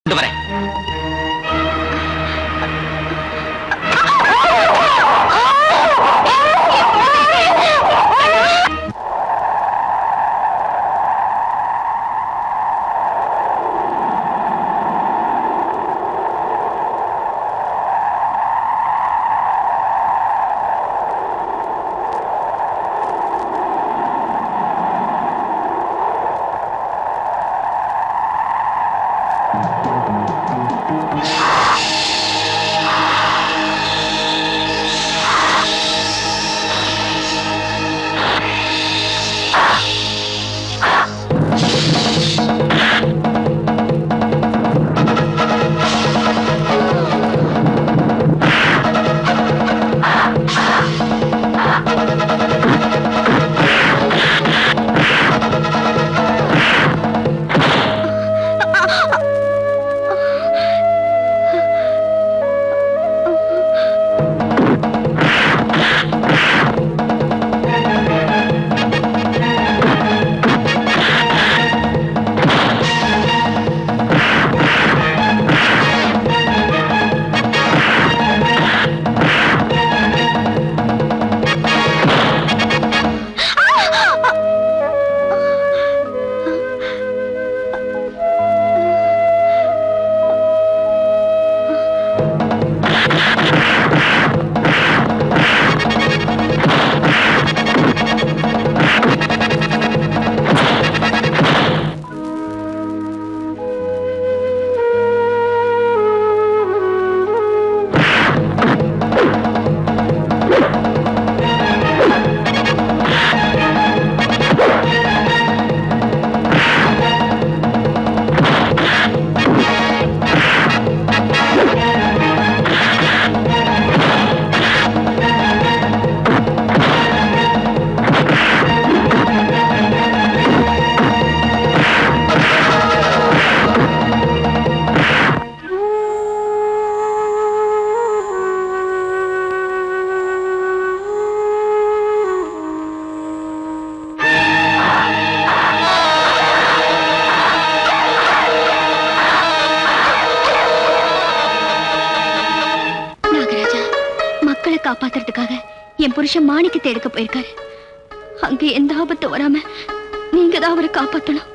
கொண்டு வரேன் நாகராஜா மக்களை காப்பாத்துறதுக்காக என் புருஷன் மாணிக்கத்தை எடுக்க போயிருக்காரு அங்க எந்த ஆபத்து வராம நீங்க தான் அவரை காப்பாத்தணும்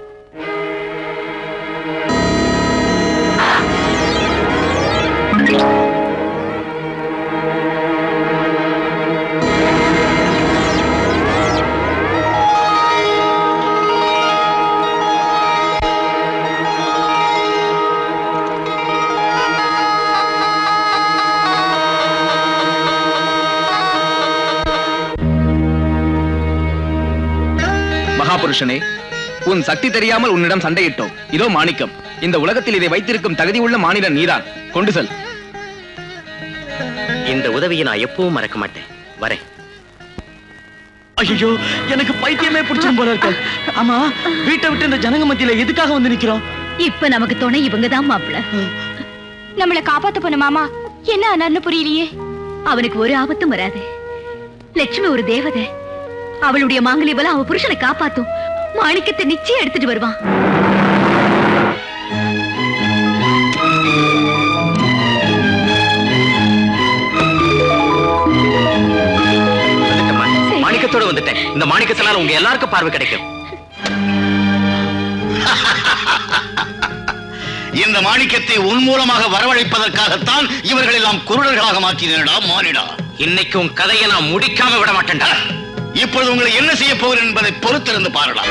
மகாபுருஷனே உன் சக்தி தெரியாமல் உன்னிடம் சண்டையிட்டோம் இதோ மாணிக்கம் இந்த உலகத்தில் இதை வைத்திருக்கும் தகுதி உள்ள மாநிலம் நீதான் கொண்டு செல் இந்த உதவியை நான் எப்பவும் மறக்க மாட்டேன் வரேன் ஐயோ எனக்கு பைத்தியமே பிடிச்சும் போல இருக்கு ஆமா வீட்டை விட்டு இந்த ஜனங்க மத்தியில எதுக்காக வந்து நிக்கிறோம் இப்ப நமக்கு துணை இவங்க தான் மாப்பிள நம்மள காப்பாத்த போன மாமா என்ன ஆனார்னு புரியலையே அவனுக்கு ஒரு ஆபத்தும் வராது லட்சுமி ஒரு தேவதை அவளுடைய மாங்கல்ய பலம் அவ புருஷனை காப்பாத்தும் மாணிக்கத்தை நிச்சயம் எடுத்துட்டு வருவான் வந்துட்டேம்மா. மாணிக்கத்தோட வந்துட்டேன் இந்த மாணிக்கத்தினால உங்க எல்லாருக்கும் பார்வை கிடைக்கும் இந்த மாணிக்கத்தை உன் மூலமாக வரவழைப்பதற்காகத்தான் இவர்கள் எல்லாம் குருடர்களாக மாற்றினடா மானிடா இன்னைக்கு உன் கதையை நான் முடிக்காம விட மாட்டேன்டா இப்பொழுது உங்களை என்ன செய்ய போகிறேன் என்பதை பொறுத்திருந்து பாருடா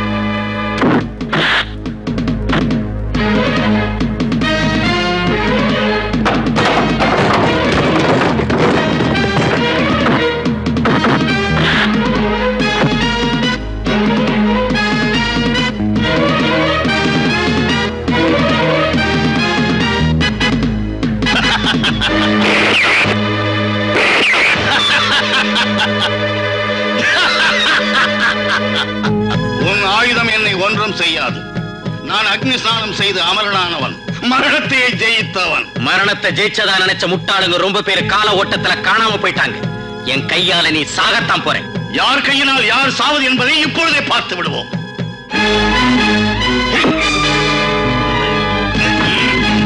உன் ஆயுதம் என்னை ஒன்றும் செய்யாது நான் அக்னி ஸ்நானம் செய்து அமரனானவன் மரணத்தையே ஜெயித்தவன் மரணத்தை ஜெயிச்சதா நினைச்ச முட்டாளுங்க ரொம்ப பேர் கால ஓட்டத்துல காணாம போயிட்டாங்க என் கையால நீ சாகத்தான் போறேன் யார் கையினால் யார் சாவது என்பதை இப்பொழுதே பார்த்து விடுவோம்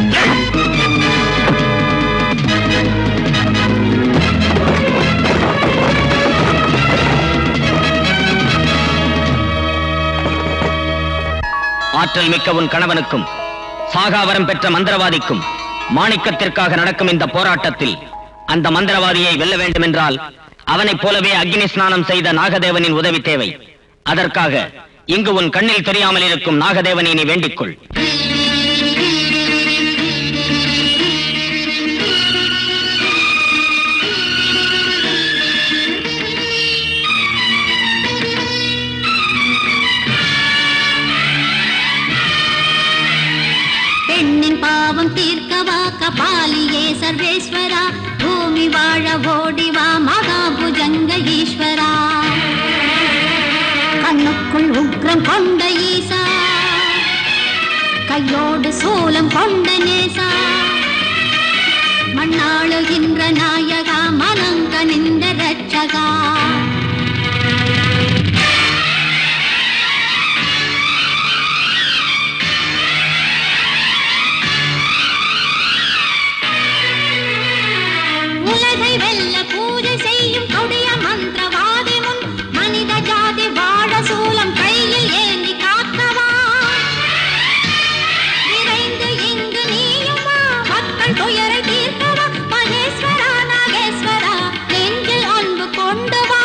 ஆற்றல் மிக்க உன் கணவனுக்கும் சாகாவரம் பெற்ற மந்திரவாதிக்கும் மாணிக்கத்திற்காக நடக்கும் இந்த போராட்டத்தில் அந்த மந்திரவாதியை வெல்ல வேண்டுமென்றால் அவனைப் போலவே அக்னி ஸ்நானம் செய்த நாகதேவனின் உதவி தேவை அதற்காக இங்கு உன் கண்ணில் தெரியாமல் இருக்கும் நாகதேவனை நீ வேண்டிக்கொள் பெண்ணின் பாவம் தீர்க்கவா கபாலியே சர்வேஸ்வரா பூமி வாழ ஓடிவா மகாபுஜங்க ஈஸ்வரா கண்ணுக்குள் உக்ரம் கொண்ட ஈசா கையோடு சூலம் கொண்ட நேசா மண்ணாளுகின்ற நாயகா மனங்கனிந்த ரட்சகா உலகை வெல்ல பூஜை செய்யும் கொடிய மந்திரவாதி முன் மனித ஜாதி வாழ சூலம் கையில் ஏந்தி காக்கவா விரைந்து இங்கு நீயும் வா மக்கள் துயரை தீர்க்கவா மகேஸ்வரா நாகேஸ்வரா நெஞ்சில் அன்பு கொண்டு வா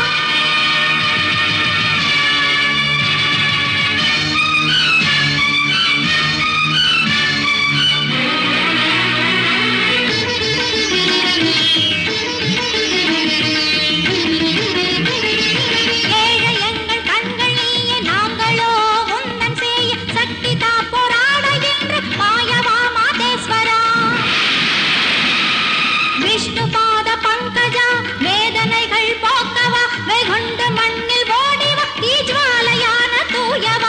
ஏழை எங்கள் கண்கள் நீயே நாங்களோ உந்தன் செய்ய சக்தி தா போராட என்று மாயவா மாதேஸ்வரா விஷ்ணு பாத பங்கஜா வேதனைகள் போக்கவா வெகுண்ட மண்ணில் ஓடிவா தீஜ்வாலையான தூயவா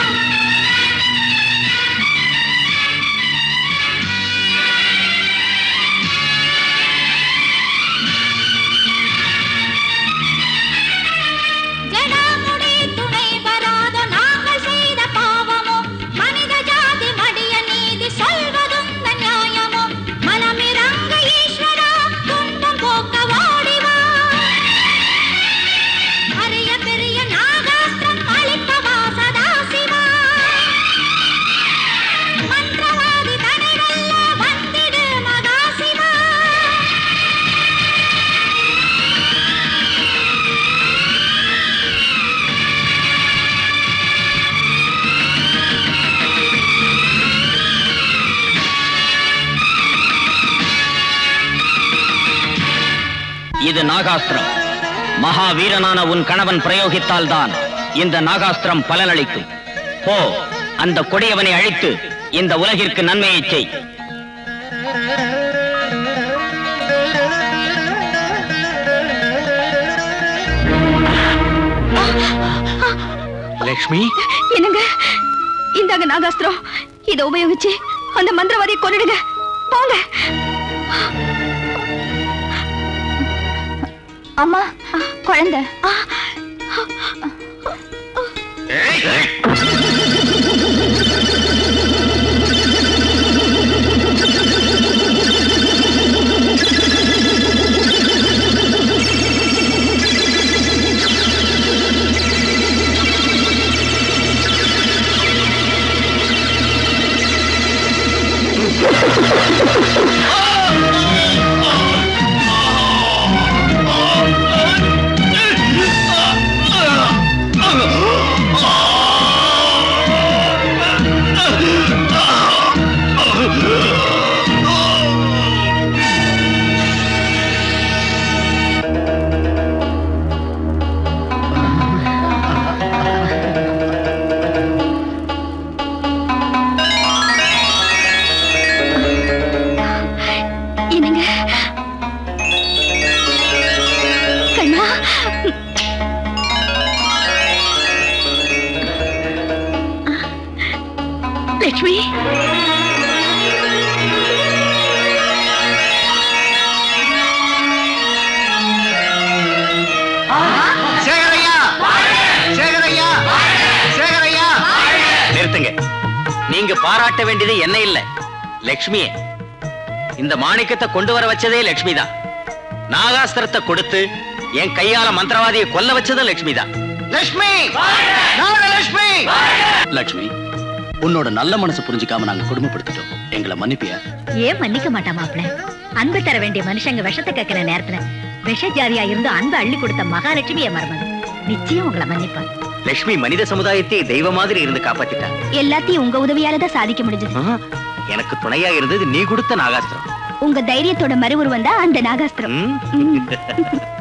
ஜடாமுடி துணை வராதோ நாங்கள் செய்த பாவமோ மனித ஜாதி மடிய நீதி சொல்வதும் நியாயமோ மனமிரங்க ஈஸ்வரா துன்பம் போக்க ஓடிவா அரிய பெரிய நாகாஸ்திரம் அளிப்பவா சதாசிவா மந்திரவாதி தடைவல்ல வந்திடு மகாசிவா இது நாகாஸ்திரம் மகாவீரனான உன் கணவன் பிரயோகித்தால்தான் இந்த நாகாஸ்திரம் பலனளிக்கும் போ அந்த கொடியவனை அழித்து இந்த உலகிற்கு நன்மையை செய் லக்ஷ்மி என்னங்க இந்தாங்க நாகாஸ்திரம் இதை உபயோகிச்சு அந்த மந்திரவாதியை கொன்னுடுங்க போங்க அம்மா குழந்தை என்னங்க கண்ணா லட்சுமி சேகரையா சேகரையா சேகரையா நிறுத்துங்க நீங்க பாராட்ட வேண்டியது என்ன இல்ல லக்ஷ்மியே இந்த மாணிக்கத்தை கொண்டு வர வச்சதே லக்ஷ்மி தான் நாகாஸ்திரத்தை கொடுத்து என் கையால மந்திரவாதியை கொல்ல வச்சதும் லக்ஷ்மி தான் லட்சுமி நாகலட்சுமி லக்ஷ்மி உன்னோட நல்ல மனசு புரிஞ்சுக்காம நாங்க குடும்பப்படுத்திட்டோம் எங்களை மன்னிப்பியா ஏன் மன்னிக்க மாட்டா மாப்பிள அன்பு தர வேண்டிய மனுஷங்க விஷத்தை கேட்கிற நேரத்துல விஷ ஜாதியா இருந்து அன்பு அள்ளி கொடுத்த மகாலட்சுமி என் மருமகன் நிச்சயம் உங்களை மன்னிப்பான் லட்சுமி மனித சமுதாயத்தை தெய்வ மாதிரி இருந்து காப்பாத்திட்டா எல்லாத்தையும் உங்க உதவியால தான் சாதிக்க முடிஞ்சது எனக்கு துணையா இருந்தது நீ கொடுத்த நாகாஸ்திரம் உங்க தைரியத்தோட மறு உருவம் தான் அந்த நாகாஸ்திரம் ம்?